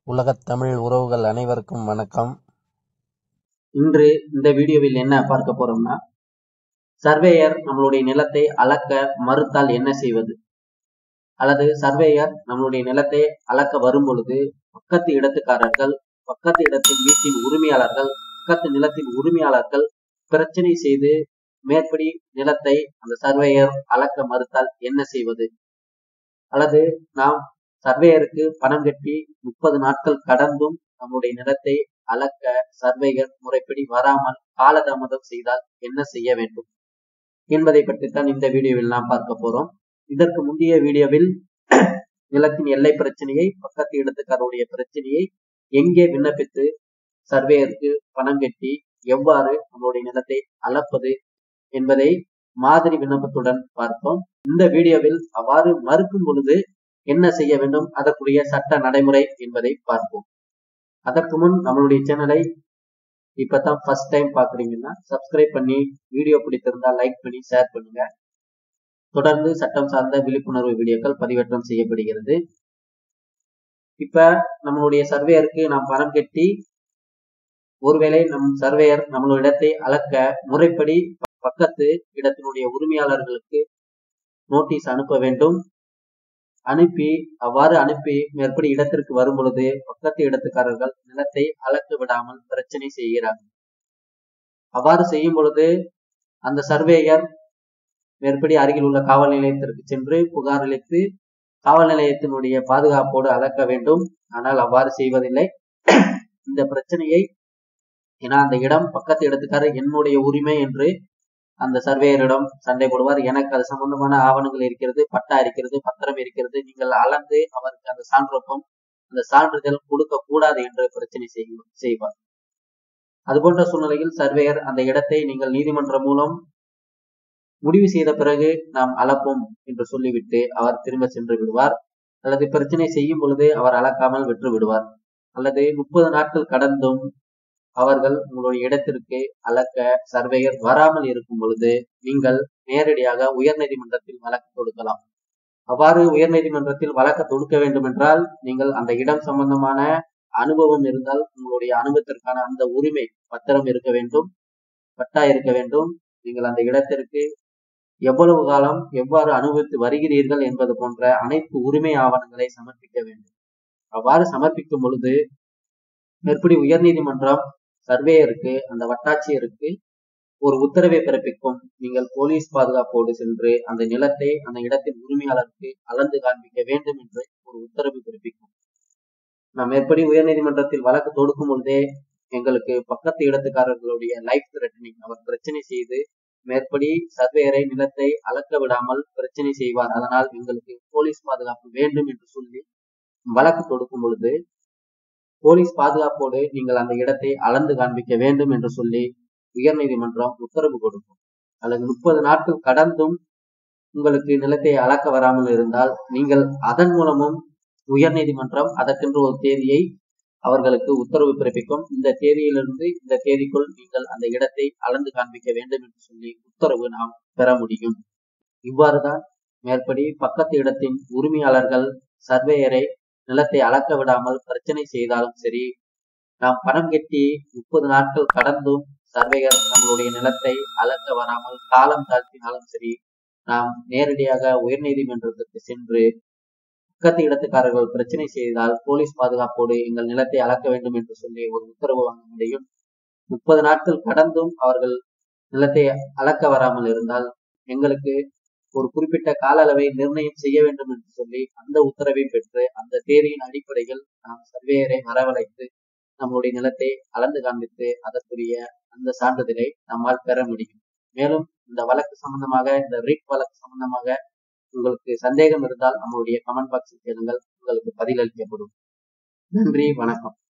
உலகத் தமிழ் உறவுகள் அனைவருக்கும் வணக்கம் இன்று இந்த வீடியோவில் என்ன பார்க்க போறோம்னா சர்வேயர் நம்மளுடைய நிலத்தை அளக்க மறுத்தால் என்ன செய்வது அல்லது சர்வேயர் நம்மளுடைய நிலத்தை அளக்க வரும் பொழுது பக்கத்து இடத்துக்காரர்கள் பக்கத்து இடத்தின் வீட்டின் உரிமையாளர்கள் பக்கத்து நிலத்தின் உரிமையாளர்கள் பிரச்சனை செய்து மேற்படி நிலத்தை அந்த சர்வேயர் அளக்க மறுத்தால் என்ன செய்வது அல்லது நாம் சர்வேயருக்கு பணம் கட்டி முப்பது நாட்கள் கடந்தும் நம்முடைய நிலத்தை அளக்க சர்வேயர் முறைப்படி வராமல் காலதாமதம் செய்தால் என்ன செய்ய வேண்டும் என்பதை பற்றித்தான் இந்த வீடியோவில் நாம் பார்க்க போறோம் இதற்கு முந்தைய வீடியோவில் நிலத்தின் எல்லை பிரச்சனையை பக்கத்து இடத்துக்காரருடைய பிரச்சனையை எங்கே விண்ணப்பித்து சர்வேயருக்கு பணம் கட்டி எவ்வாறு நம்மளுடைய நிலத்தை அளப்பது என்பதை மாதிரி விண்ணப்பத்துடன் பார்த்தோம் இந்த வீடியோவில் அவ்வாறு மறுக்கும் பொழுது என்ன செய்ய வேண்டும் அதற்குரிய சட்ட நடைமுறை என்பதை பார்ப்போம் அதற்கு முன் நம்மளுடைய சேனலை இப்பதான் ஃபர்ஸ்ட் டைம் பாக்குறீங்கன்னா சப்ஸ்கிரைப் பண்ணி வீடியோ பிடித்திருந்தா லைக் பண்ணி ஷேர் பண்ணுங்க தொடர்ந்து சட்டம் சார்ந்த விழிப்புணர்வு வீடியோக்கள் பதிவேற்றம் செய்யப்படுகிறது இப்ப நம்மளுடைய சர்வேயருக்கு நாம் பணம் கட்டி ஒருவேளை நம் சர்வேயர் நம்மளுடைய இடத்தை அளக்க முறைப்படி பக்கத்து இடத்தினுடைய உரிமையாளர்களுக்கு நோட்டீஸ் அனுப்ப வேண்டும் அனுப்பி அவ்வாறு அனுப்பி மேற்படி இடத்திற்கு வரும் பொழுது பக்கத்து இடத்துக்காரர்கள் நிலத்தை அளக்க விடாமல் பிரச்சனை செய்கிறார்கள் அவ்வாறு செய்யும் பொழுது அந்த சர்வேயர் மேற்படி அருகில் உள்ள காவல் நிலையத்திற்கு சென்று புகார் அளித்து காவல் நிலையத்தினுடைய பாதுகாப்போடு அளக்க வேண்டும் ஆனால் அவ்வாறு செய்வதில்லை இந்த பிரச்சனையை ஏன்னா அந்த இடம் பக்கத்து இடத்துக்காரர் என்னுடைய உரிமை என்று அந்த சர்வேயரிடம் சண்டை போடுவார் எனக்கு அது சம்பந்தமான ஆவணங்கள் இருக்கிறது பட்டா இருக்கிறது பத்திரம் இருக்கிறது நீங்கள் அளந்து அவருக்கு அந்த சான்றொப்பம் அந்த சான்றிதழ் கொடுக்க கூடாது என்று பிரச்சனை செய்வார் அதுபோன்ற சூழ்நிலையில் சர்வேயர் அந்த இடத்தை நீங்கள் நீதிமன்றம் மூலம் முடிவு செய்த பிறகு நாம் அளப்போம் என்று சொல்லிவிட்டு அவர் திரும்ப சென்று விடுவார் அல்லது பிரச்சனை செய்யும் பொழுது அவர் அளக்காமல் விட்டு விடுவார் அல்லது முப்பது நாட்கள் கடந்தும் அவர்கள் உங்களுடைய இடத்திற்கு அளக்க சர்வேயர் வராமல் இருக்கும் பொழுது நீங்கள் நேரடியாக உயர் நீதிமன்றத்தில் வழக்கு தொடுக்கலாம் அவ்வாறு உயர் நீதிமன்றத்தில் வழக்கு தொடுக்க வேண்டும் என்றால் நீங்கள் அந்த இடம் சம்பந்தமான அனுபவம் இருந்தால் உங்களுடைய அனுபவத்திற்கான அந்த உரிமை பத்திரம் இருக்க வேண்டும் பட்டா இருக்க வேண்டும் நீங்கள் அந்த இடத்திற்கு எவ்வளவு காலம் எவ்வாறு அனுபவித்து வருகிறீர்கள் என்பது போன்ற அனைத்து உரிமை ஆவணங்களை சமர்ப்பிக்க வேண்டும் அவ்வாறு சமர்ப்பிக்கும் பொழுது மேற்படி உயர்நீதிமன்றம் சர்வேயருக்கு அந்த வட்டாட்சியருக்கு ஒரு உத்தரவை பிறப்பிக்கும் நீங்கள் போலீஸ் பாதுகாப்போடு சென்று அந்த நிலத்தை அந்த இடத்தின் உரிமையாளருக்கு அளந்து காண்பிக்க வேண்டும் என்று ஒரு உத்தரவு பிறப்பிக்கும் நாம் எப்படி உயர்நீதிமன்றத்தில் வழக்கு தொடுக்கும் பொழுதே எங்களுக்கு பக்கத்து இடத்துக்காரர்களுடைய லைஃப் த்ரெட்டனிங் அவர் பிரச்சனை செய்து மேற்படி சர்வேயரை நிலத்தை அளக்க விடாமல் பிரச்சனை செய்வார் அதனால் எங்களுக்கு போலீஸ் பாதுகாப்பு வேண்டும் என்று சொல்லி வழக்கு தொடுக்கும் பொழுது போலீஸ் பாதுகாப்போடு நீங்கள் அந்த இடத்தை அளந்து காண்பிக்க வேண்டும் என்று சொல்லி உயர்நீதிமன்றம் உத்தரவு கொடுக்கும் அல்லது முப்பது நாட்கள் கடந்தும் உங்களுக்கு நிலத்தை அளக்க வராமல் இருந்தால் நீங்கள் அதன் மூலமும் உயர்நீதிமன்றம் அதற்கென்று ஒரு தேதியை அவர்களுக்கு உத்தரவு பிறப்பிக்கும் இந்த தேதியிலிருந்து இந்த தேதிக்குள் நீங்கள் அந்த இடத்தை அளந்து காண்பிக்க வேண்டும் என்று சொல்லி உத்தரவு நாம் பெற முடியும் இவ்வாறுதான் மேற்படி பக்கத்து இடத்தின் உரிமையாளர்கள் சர்வேயரை நிலத்தை அளக்க விடாமல் பிரச்சனை செய்தாலும் சரி நாம் பணம் கட்டி முப்பது நாட்கள் கடந்தும் சர்வேயர் நம்மளுடைய நிலத்தை அளக்க வராமல் காலம் தாழ்த்தினாலும் சரி நாம் நேரடியாக உயர்நீதிமன்றத்திற்கு சென்று பக்கத்து இடத்துக்காரர்கள் பிரச்சனை செய்தால் போலீஸ் பாதுகாப்போடு எங்கள் நிலத்தை அளக்க வேண்டும் என்று சொல்லி ஒரு உத்தரவு வாங்க முடியும் முப்பது நாட்கள் கடந்தும் அவர்கள் நிலத்தை அளக்க வராமல் இருந்தால் எங்களுக்கு ஒரு குறிப்பிட்ட கால அளவை நிர்ணயம் செய்ய வேண்டும் என்று சொல்லி அந்த உத்தரவை பெற்று அந்த தேதியின் அடிப்படையில் நாம் சர்வேயரை வரவழைத்து நம்மளுடைய நிலத்தை அளந்து காண்பித்து அதற்குரிய அந்த சான்றிதழை நம்மால் பெற முடியும் மேலும் இந்த வழக்கு சம்பந்தமாக இந்த ரிட் வழக்கு சம்பந்தமாக உங்களுக்கு சந்தேகம் இருந்தால் நம்மளுடைய கமெண்ட் பாக்ஸில் கேளுங்கள் உங்களுக்கு பதிலளிக்கப்படும் நன்றி வணக்கம்